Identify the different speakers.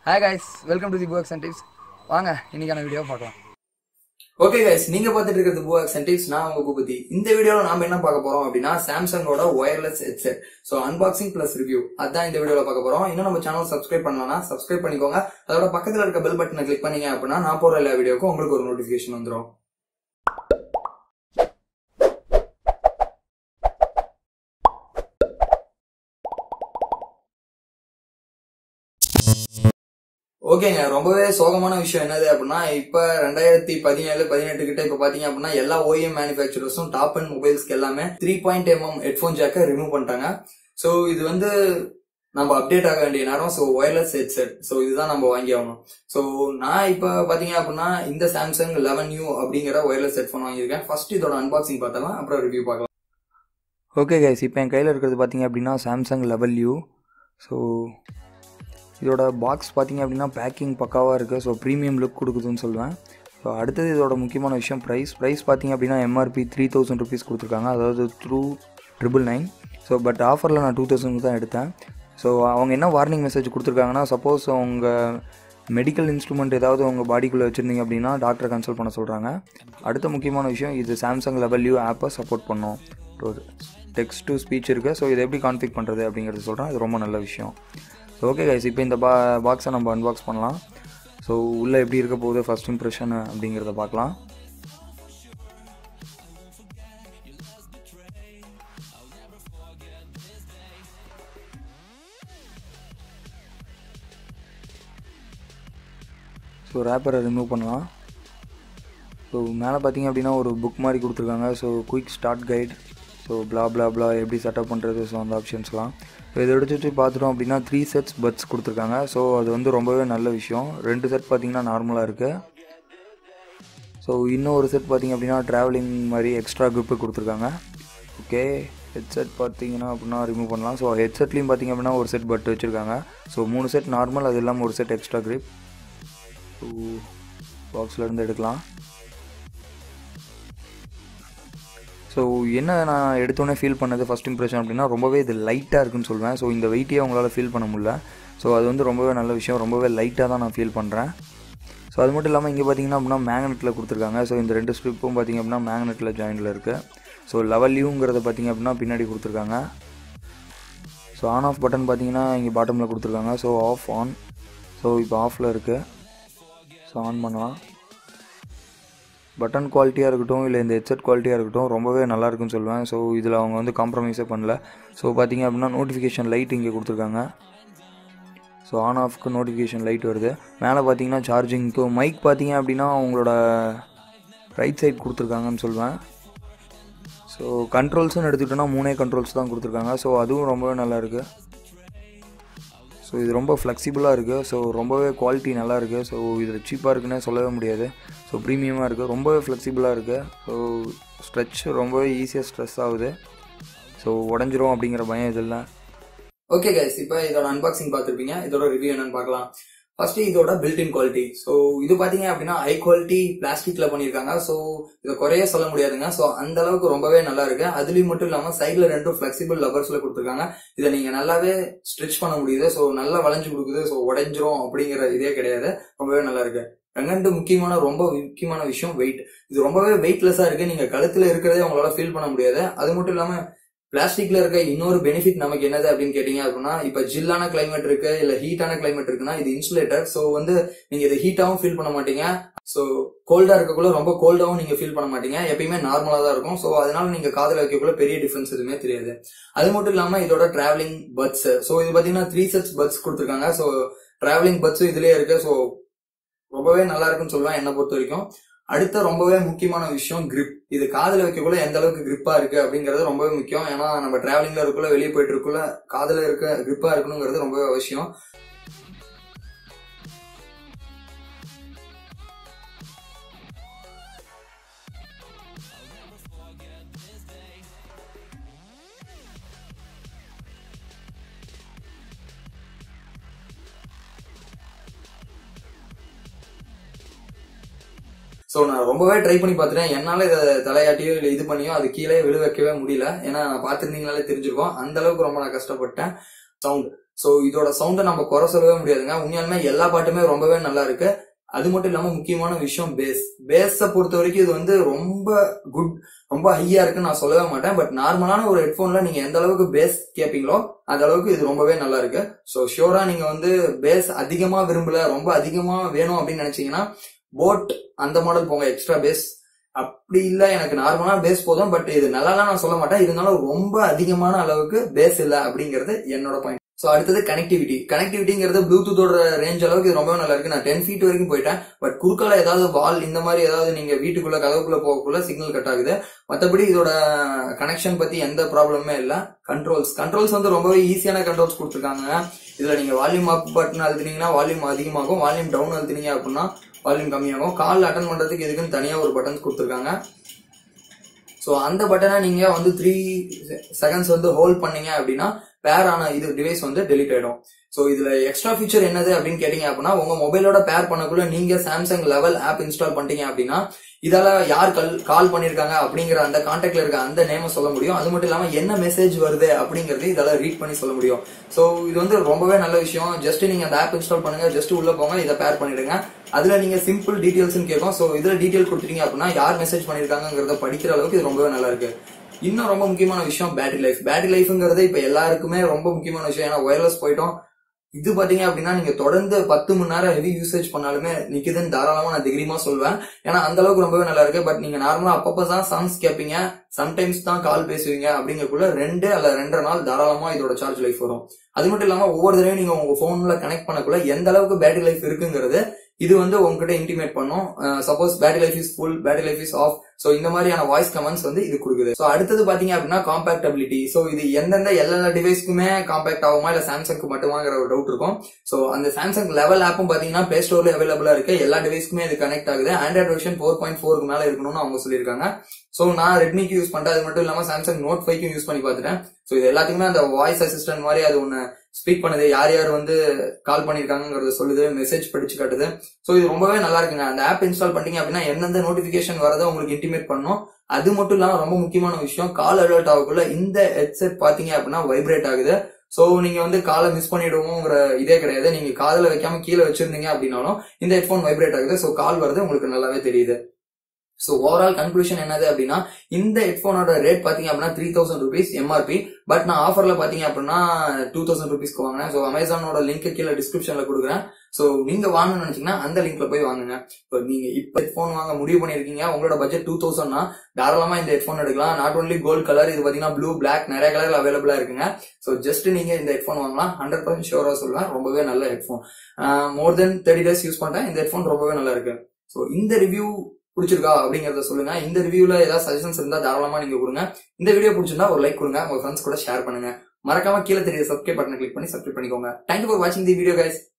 Speaker 1: hi guys welcome to the books and tips வாங்க இன்னைக்கான video பார்க்கலாம்
Speaker 2: ஓகே கைஸ் நீங்க பார்த்துட்டு இருக்கிறது புவா சென்டிவ்ஸ் நான் உங்க பூபதி இந்த வீடியோல நாம என்ன பார்க்க போறோம் அப்படின்னா சாம்சங்கோட wireless headset so unboxing plus review அதான் இந்த வீடியோல பார்க்க போறோம் இன்னும் நம்ம சேனல் சப்ஸ்கிரைப் பண்ணலனா சப்ஸ்கிரைப் பண்ணிக்கோங்க அதோட பக்கத்துல இருக்க பெல் பட்டனை கிளிக் பண்ணீங்க அப்படின்னா நான் போற எல்லா வீடியோக்கும் உங்களுக்கு ஒரு நோட்டிபிகேஷன் வந்துரும் ஓகேங்க ரொம்பவே சோகமான விஷயம் என்னது அப்படின்னா இப்ப ரெண்டாயிரத்தி பதினேழு பதினெட்டு கிட்ட இப்ப பாத்தீங்க அப்படின்னா எல்லா ஓஎம் மேனுபேக்சரர்ஸும் டாப் அண்ட் மொபைல்ஸ்க்கு எல்லாமே த்ரீ பாயிண்ட் எம்எம் ஹெட்ஃபோன் ஜாக்க ரிமூவ் பண்ணிட்டாங்க சோ இது வந்து நம்ம அப்டேட் ஆக வேண்டிய நேரம் ஸோ ஒயர்லெஸ் ஹெட்செட் ஸோ இதுதான் நம்ம வாங்கி ஆகணும் ஸோ நான் இப்போ பார்த்தீங்க அப்படின்னா இந்த சாம்சங் லெவன் யூ அப்படிங்கிற ஒயர்லெஸ் ஹெட்ஃபோன் வாங்கியிருக்கேன் ஃபர்ஸ்ட் இதோட அன்பாக்சிங் பார்த்தலாம் அப்புறம் ரிவ்யூ பார்க்கலாம்
Speaker 1: ஓகே கைஸ் இப்போ என் கையில் இருக்கிறது பார்த்தீங்க அப்படின்னா சாம்சங் லெவல் யூ ஸோ இதோட பாக்ஸ் பார்த்தீங்க அப்படின்னா பேக்கிங் பக்காவாக இருக்குது ஸோ ப்ரீமியம் லுக் கொடுக்குதுன்னு சொல்லுவேன் ஸோ அடுத்தது இதோட முக்கியமான விஷயம் ப்ரைஸ் ப்ரைஸ் பார்த்தீங்க அப்படின்னா எம்ஆர்பி த்ரீ தௌசண்ட் ருபீஸ் கொடுத்துருக்காங்க அதாவது through triple nine so but ஆஃபரில் நான் டூ தௌசண்ட் தான் எடுத்தேன் ஸோ அவங்க என்ன வார்னிங் மெசேஜ் கொடுத்துருக்காங்கன்னா சப்போஸ் உங்கள் மெடிக்கல் இன்ஸ்ட்ருமெண்ட் ஏதாவது உங்கள் பாடிக்குள்ளே வச்சுருந்தீங்க அப்படின்னா டாக்டரை கன்சல்ட் பண்ண சொல்கிறாங்க அடுத்த முக்கியமான விஷயம் இது சாம்சங் லெவல் யூ ஆப்பை சப்போர்ட் பண்ணும் டெக்ஸ்ட் டு ஸ்பீச் இருக்குது ஸோ இதை எப்படி கான்ஃபிக் பண்ணுறது அப்படிங்கிறது சொல்கிறேன் அது ரொம்ப நல்ல விஷயம் ஸோ ஓகே கைஸ் இப்போ இந்த பா பாக்ஸை நம்ம அன்பாக்ஸ் பண்ணலாம் ஸோ உள்ளே எப்படி இருக்க போகுது ஃபஸ்ட் இம்ப்ரெஷன் அப்படிங்கிறத பார்க்கலாம் ஸோ ரேப்பரை ரிமூவ் பண்ணலாம் ஸோ மேலே பார்த்தீங்க அப்படின்னா ஒரு புக் மாதிரி கொடுத்துருக்காங்க so quick start guide so blah blah blah எப்படி செட்டப் பண்ணுறது ஸோ அந்த ஆப்ஷன்ஸ்லாம் ஸோ இதை எடுத்துட்டு பார்த்துட்டோம் அப்படின்னா த்ரீ செட்ஸ் பட்ஸ் கொடுத்துருக்காங்க ஸோ அது வந்து ரொம்பவே நல்ல விஷயம் ரெண்டு செட் பார்த்தீங்கன்னா நார்மலாக இருக்குது ஸோ இன்னும் ஒரு செட் பார்த்தீங்க அப்படின்னா ட்ராவலிங் மாதிரி எக்ஸ்ட்ரா குரூப்பு கொடுத்துருக்காங்க ஓகே ஹெட்செட் பார்த்தீங்கன்னா அப்படின்னா ரிமூவ் பண்ணலாம் ஸோ ஹெட்செட்லேயும் பார்த்தீங்க அப்படின்னா ஒரு செட் பட் வச்சுருக்காங்க ஸோ மூணு செட் நார்மல் அது இல்லாமல் ஒரு செட் எக்ஸ்ட்ரா grip ஸோ பாக்ஸில் இருந்து எடுக்கலாம் ஸோ என்ன நான் எடுத்தோன்னே ஃபீல் பண்ணது ஃபஸ்ட் இம்ப்ரெஷன் அப்படின்னா ரொம்பவே இது லைட்டாக இருக்குன்னு சொல்லுவேன் ஸோ இந்த வெயிட்டே உங்களால் ஃபீல் பண்ண முடியல ஸோ அது வந்து ரொம்பவே நல்ல விஷயம் ரொம்பவே லைட்டாக தான் நான் ஃபீல் பண்ணுறேன் ஸோ அது மட்டும் இல்லாமல் இங்கே பார்த்தீங்கன்னா அப்படின்னா மேக்னெட்டில் கொடுத்துருக்காங்க ஸோ இந்த ரெண்டு ஸ்ட்ரிப்பும் பார்த்தீங்க அப்படின்னா மேக்னெட்டில் ஜாயிண்டில் இருக்குது ஸோ லெவல் யூங்கிறத பார்த்தீங்க அப்படின்னா பின்னாடி கொடுத்துருக்காங்க ஸோ ஆன் ஆஃப் பட்டன் பார்த்தீங்கன்னா இங்கே பாட்டமில் கொடுத்துருக்காங்க ஸோ ஆஃப் ஆன் ஸோ இப்போ ஆஃபில் இருக்குது ஸோ ஆன் பண்ணலாம் பட்டன் குவாலிட்டியாக இருக்கட்டும் இல்லை இந்த ஹெட்செட் குவாலிட்டியாக இருக்கட்டும் ரொம்பவே நல்லா இருக்குன்னு சொல்லுவேன் ஸோ இதில் அவங்க வந்து காம்ப்ரமைஸே பண்ணல ஸோ பார்த்தீங்க அப்படின்னா நோட்டிஃபிகேஷன் லைட் இங்கே கொடுத்துருக்காங்க ஸோ ஆன் ஆஃப்க்கு நோட்டிஃபிகேஷன் லைட் வருது மேலே பார்த்தீங்கன்னா சார்ஜிங்க்கு மைக் பார்த்தீங்க அப்படின்னா அவங்களோட ரைட் சைட் கொடுத்துருக்காங்கன்னு சொல்லுவேன் ஸோ கண்ட்ரோல்ஸ்னு எடுத்துக்கிட்டோன்னா மூணே கண்ட்ரோல்ஸ் தான் கொடுத்துருக்காங்க ஸோ அதுவும் ரொம்பவே நல்லா இருக்குது ஸோ இது ரொம்ப ஃப்ளெக்சிபிளாக இருக்குது ஸோ ரொம்பவே குவாலிட்டி நல்லா இருக்குது ஸோ இதில் சீப்பாக இருக்குன்னே சொல்லவே முடியாது ஸோ ப்ரீமியமாக இருக்குது ரொம்பவே ஃப்ளெக்சிபிளாக இருக்குது ஸோ ஸ்ட்ரெச் ரொம்பவே ஈஸியாக ஸ்ட்ரெஸ் ஆகுது ஸோ உடஞ்சிரும் அப்படிங்கிற பயம் இது இல்லை
Speaker 2: ஓகே கைஸ் இப்போ இதோட அன்பாக்சிங் பார்த்துருப்பீங்க இதோட ரிவ்யூ என்னன்னு பார்க்கலாம் ஃபர்ஸ்ட் இதோட பில்டின் குவாலிட்டி ஸோ இது பாத்தீங்க அப்படின்னா ஹை குவாலிட்டி பிளாஸ்டிக்ல பண்ணியிருக்காங்க ஸோ இதை குறைய சொல்ல முடியாதுங்க ஸோ அந்த அளவுக்கு ரொம்பவே நல்லா இருக்கு அதுலயும் மட்டும் இல்லாம சைட்ல ரெண்டும் ஃபிளெக்சிபிள் லவர்ஸ்ல கொடுத்துருக்காங்க இதை நீங்க நல்லாவே ஸ்ட்ரெச் பண்ண முடியுது ஸோ நல்லா வளைஞ்சு கொடுக்குது ஸோ உடைஞ்சிரும் அப்படிங்கிற இதே கிடையாது ரொம்பவே நல்லா இருக்கு ரெண்டு முக்கியமான ரொம்ப முக்கியமான விஷயம் வெயிட் இது ரொம்பவே வெயிட்லெஸ்ஸா இருக்கு நீங்க கழுத்துல இருக்கிறதே உங்களால ஃபீல் பண்ண முடியாது அது மட்டும் இல்லாம பிளாஸ்டிக்ல இருக்க இன்னொரு பெனிஃபிட் நமக்கு என்னது அப்படின்னு கேட்டீங்க அப்படின்னா இப்ப ஜில்லான கிளைமேட் இருக்கு இல்ல ஹீட்டான கிளைமேட் இருக்குன்னா இது இன்சுலேட்டர் சோ வந்து நீங்க இதை ஹீட்டாவும் ஃபீல் பண்ண மாட்டீங்க சோ கோல்டா இருக்கக்குள்ள ரொம்ப கோல்டாவும் நீங்க ஃபீல் பண்ண மாட்டீங்க எப்பயுமே நார்மலா தான் இருக்கும் சோ அதனால நீங்க காதல வைக்கக்குள்ள பெரிய டிஃபரன்ஸ் எதுவுமே தெரியாது அது மட்டும் இல்லாம இதோட டிராவலிங் பட்ஸ் சோ இது பாத்தீங்கன்னா த்ரீ செட்ஸ் பட்ஸ் கொடுத்துருக்காங்க சோ டிராவலிங் பட்ஸும் இதுலயே இருக்கு சோ ரொம்பவே நல்லா இருக்குன்னு சொல்லுவேன் என்ன பொறுத்த வரைக்கும் அடுத்த ரொம்பவே முக்கியமான விஷயம் கிரிப் இது காதுல வைக்கக்குள்ள எந்த அளவுக்கு கிரிப்பா இருக்கு அப்படிங்கறது ரொம்பவே முக்கியம் ஏன்னா நம்ம டிராவலிங்ல இருக்குள்ள வெளியே போயிட்டு இருக்குள்ள காதுல இருக்க கிரிப்பா இருக்கணுங்கிறது ரொம்பவே அவசியம் சோ நான் ரொம்பவே ட்ரை பண்ணி பார்த்துட்டேன் என்னால இதை தலையாட்டியோ இல்ல இது பண்ணியோ அது கீழே விழு வைக்கவே முடியல ஏன்னா பார்த்திருந்தீங்கனாலே தெரிஞ்சிருக்கும் அந்த அளவுக்கு ரொம்ப நான் கஷ்டப்பட்டேன் சவுண்ட் ஸோ இதோட சவுண்டை நம்ம குறை சொல்லவே முடியாதுங்க உண்மையாலுமே எல்லா பாட்டுமே ரொம்பவே நல்லா இருக்கு அது மட்டும் இல்லாம முக்கியமான விஷயம் பேஸ் பேஸை பொறுத்த வரைக்கும் இது வந்து ரொம்ப குட் ரொம்ப ஹையா இருக்குன்னு நான் சொல்லவே மாட்டேன் பட் நார்மலான ஒரு ஹெட்ஃபோன்ல நீங்க எந்த அளவுக்கு பேஸ் கேட்பீங்களோ அந்த அளவுக்கு இது ரொம்பவே நல்லா இருக்கு ஸோ ஷியோரா நீங்க வந்து பேஸ் அதிகமா விரும்பல ரொம்ப அதிகமா வேணும் அப்படின்னு நினைச்சீங்கன்னா போட் அந்த மாடல் போங்க எக்ஸ்ட்ரா பேஸ் அப்படி இல்ல எனக்கு நார்மலா பேஸ் போதும் பட் இது நல்லாலாம் நான் சொல்ல மாட்டேன் இருந்தாலும் ரொம்ப அதிகமான அளவுக்கு பேஸ் இல்ல அப்படிங்கிறது என்னோட பாயிண்ட் ஸோ அடுத்தது கனெக்டிவிட்டி கனெக்டிவிட்டிங்கிறது ப்ளூடூத்தோட ரேஞ்ச் அளவுக்கு இது ரொம்பவே நல்லா இருக்கு நான் டென் ஃபீட் வரைக்கும் போயிட்டேன் பட் குறுக்கால ஏதாவது வால் இந்த மாதிரி ஏதாவது நீங்க வீட்டுக்குள்ள கதவுக்குள்ள போகக்குள்ள சிக்னல் கட் ஆகுது மற்றபடி இதோட கனெக்ஷன் பத்தி எந்த ப்ராப்ளமே இல்ல கண்ட்ரோல்ஸ் கண்ட்ரோல்ஸ் வந்து ரொம்பவே ஈஸியான கண்ட்ரோல்ஸ் கொடுத்துருக்காங்க இதுல நீங்க வால்யூம் அப் பட்டன் அழுத்தினீங்கன்னா வால்யூம் அதிகமாகும் வால்யூம் டவுன் அழுத்தினீங்க அப்படின்னா வால்யூம் கம்மியாகும் கால் அட்டன் பண்றதுக்கு இதுக்குன்னு தனியா ஒரு பட்டன்ஸ் கொடுத்துருக்காங்க ஸோ அந்த பட்டனை நீங்க வந்து த்ரீ செகண்ட்ஸ் வந்து ஹோல்ட் பண்ணீங்க அப்படின்னா பேர் ஆன இது டிவைஸ் வந்து டெலிட் ஆயிடும் ஸோ இதுல எக்ஸ்ட்ரா ஃபீச்சர் என்னது அப்படின்னு கேட்டீங்க அப்படின்னா உங்க மொபைலோட பேர் பண்ணக்குள்ள நீங்க சாம்சங் லெவல் ஆப் இன்ஸ்டால் பண்ணிட்டீங்க அப்படின்னா இதால யார் கால் கால் பண்ணிருக்காங்க அப்படிங்கிற அந்த கான்டாக்ட்ல இருக்க அந்த நேம சொல்ல முடியும் அது மட்டும் இல்லாம என்ன மெசேஜ் வருது அப்படிங்கறது இதால ரீட் பண்ணி சொல்ல முடியும் ஸோ இது வந்து ரொம்பவே நல்ல விஷயம் ஜஸ்ட் நீங்க அந்த ஆப் இன்ஸ்டால் பண்ணுங்க ஜஸ்ட் உள்ள போங்க இதை பேர் பண்ணிடுங்க அதுல நீங்க சிம்பிள் டீடைல்ஸ் கேட்கும் ஸோ இதுல டீடைல் கொடுத்துட்டீங்க அப்படின்னா யார் மெசேஜ் பண்ணிருக்காங்கிறத படிக்கிற அளவுக்கு இது ரொம்பவே நல்லா இருக்கு இன்னும் ரொம்ப முக்கியமான விஷயம் பேட்டரி லைஃப் பேட்டரி லைஃப்ங்கிறது இப்ப எல்லாருக்குமே ரொம்ப முக்கியமான விஷயம் ஏன்னா ஒயர்லெஸ் போயிட்டோம் இது பாத்தீங்க அப்படின்னா நீங்க தொடர்ந்து பத்து மணி நேரம் ஹெவி யூசேஜ் பண்ணாலுமே நிக்குதுன்னு தாராளமா நான் தைரியமா சொல்வேன் ஏன்னா அந்த அளவுக்கு ரொம்பவே நல்லா இருக்கு பட் நீங்க நார்மலா அப்பப்ப தான் சாங்ஸ் கேட்பீங்க சம்டைம்ஸ் தான் கால் பேசுவீங்க அப்படிங்கக்குள்ள ரெண்டு அல்ல ரெண்டரை நாள் தாராளமா இதோட சார்ஜ் லைஃப் வரும் அது மட்டும் இல்லாம ஒவ்வொரு தடவையும் நீங்க உங்க போன்ல கனெக்ட் பண்ணக்குள்ள எந்த அளவுக்கு பேட்டரி லைஃப் இருக்குங்கிறது இது வந்து உங்ககிட்ட இன்டிமேட் பண்ணும் suppose battery life is full battery life is off so இந்த மாதிரியான வாய்ஸ் கமெண்ட்ஸ் வந்து இது கொடுக்குது ஸோ அடுத்தது பாத்தீங்க அப்படின்னா காம்பாக்டபிலிட்டி ஸோ இது எந்தெந்த எல்லா டிவைஸ்க்குமே காம்பாக்ட் ஆகுமா இல்ல சாம்சங்க்கு மட்டுமாங்கிற ஒரு டவுட் இருக்கும் ஸோ அந்த சாம்சங் லெவல் ஆப்பும் பாத்தீங்கன்னா பிளே ஸ்டோர்ல அவைலபிளா இருக்கு எல்லா டிவைஸ்க்குமே இது கனெக்ட் ஆகுது ஆண்ட்ராய்ட் வெர்ஷன் ஃபோர் பாயிண்ட் ஃபோருக்கு மேல இருக்கணும்னு அவங்க சொல்லியிருக்காங்க ஸோ நான் ரெட்மிக்கு யூஸ் பண்ணிட்டேன் அது மட்டும் இல்லாம சாம்சங் நோட் ஃபைவ்க்கும் யூஸ் பண்ணி பார்த்துட்டேன் ஸோ இது எல்லாத்துக்குமே அந்த வாய்ஸ் அசிஸ்டன்ட் மாதிரி அது ஒன்று ஸ்பீக் பண்ணுது யார் யார் வந்து கால் பண்ணிருக்காங்கிறத சொல்லுது மெசேஜ் படிச்சு காட்டுது ஸோ இது ரொம்பவே நல்லா இருக்குங்க அந்த ஆப் இன்ஸ்டால் பண்ணீங்க அப்படின்னா எந்தெந்த நோட்டிபிகேஷன் வரதோ உங்களுக்கு இன்டிமேட் பண்ணும் அது மட்டும் இல்லாம ரொம்ப முக்கியமான விஷயம் கால் அலர்ட் ஆகக்குள்ள இந்த ஹெட்செட் பாத்தீங்க அப்படின்னா வைப்ரேட் ஆகுது சோ நீங்க வந்து காலை மிஸ் பண்ணிடுவோங்கிற இதே கிடையாது நீங்க காதுல வைக்காம கீழே வச்சிருந்தீங்க அப்படின்னாலும் இந்த ஹெட்ஃபோன் வைப்ரேட் ஆகுது சோ கால் வருது உங்களுக்கு நல்லாவே தெரியுது ஸோ ஓவரால் கன்க்ளூஷன் என்னது அப்படின்னா இந்த ஹெட்ஃபோனோட ரேட் பாத்தீங்க அப்படின்னா three thousand rupees MRP but நான் ஆஃபர்ல பாத்தீங்க அப்படின்னா டூ தௌசண்ட் ருபீஸ்க்கு வாங்கினேன் ஸோ அமேசானோட லிங்க் கீழே டிஸ்கிரிப்ஷன்ல கொடுக்குறேன் ஸோ நீங்க வாங்கணும்னு நினைச்சீங்கன்னா அந்த லிங்க்ல போய் வாங்குங்க இப்போ நீங்க இப்போ ஹெட்ஃபோன் வாங்க முடிவு பண்ணிருக்கீங்க உங்களோட பட்ஜெட் டூ தௌசண்ட்னா தாராளமா இந்த ஹெட்ஃபோன் எடுக்கலாம் நாட் ஒன்லி கோல்ட் கலர் இது பாத்தீங்கன்னா ப்ளூ பிளாக் நிறைய கலர் அவைலபிளா இருக்குங்க ஸோ ஜஸ்ட் நீங்க இந்த ஹெட்ஃபோன் வாங்கலாம் ஹண்ட்ரட் பர்சன்ட் ஷோரா சொல்லுவேன் ரொம்பவே நல்ல headphone more then thirty days use பண்ணிட்டேன் இந்த ஹெட்ஃபோன் ரொம்பவே நல்லா இருக்கு ஸோ இந்த ரிவ்யூ பிடிச்சிருக்கா அப்படிங்கறத சொல்லுங்க இந்த ரிவ்யூல ஏதாவது சஜஷன்ஸ் இருந்தா தாராளமா நீங்க கொடுங்க இந்த வீடியோ பிடிச்சிருந்தா ஒரு லைக் கொடுங்க உங்க ஃப்ரெண்ட்ஸ் கூட ஷேர் பண்ணுங்க மறக்காம கீழே தெரிய சப்ஸ்கிரைப் பட்டனை கிளிக் பண்ணி சப்ஸ்கிரைப் பண்ணிக்கோங்க தேங்க்யூ ஃபார் வாட்சிங் தி வீடியோ கைஸ்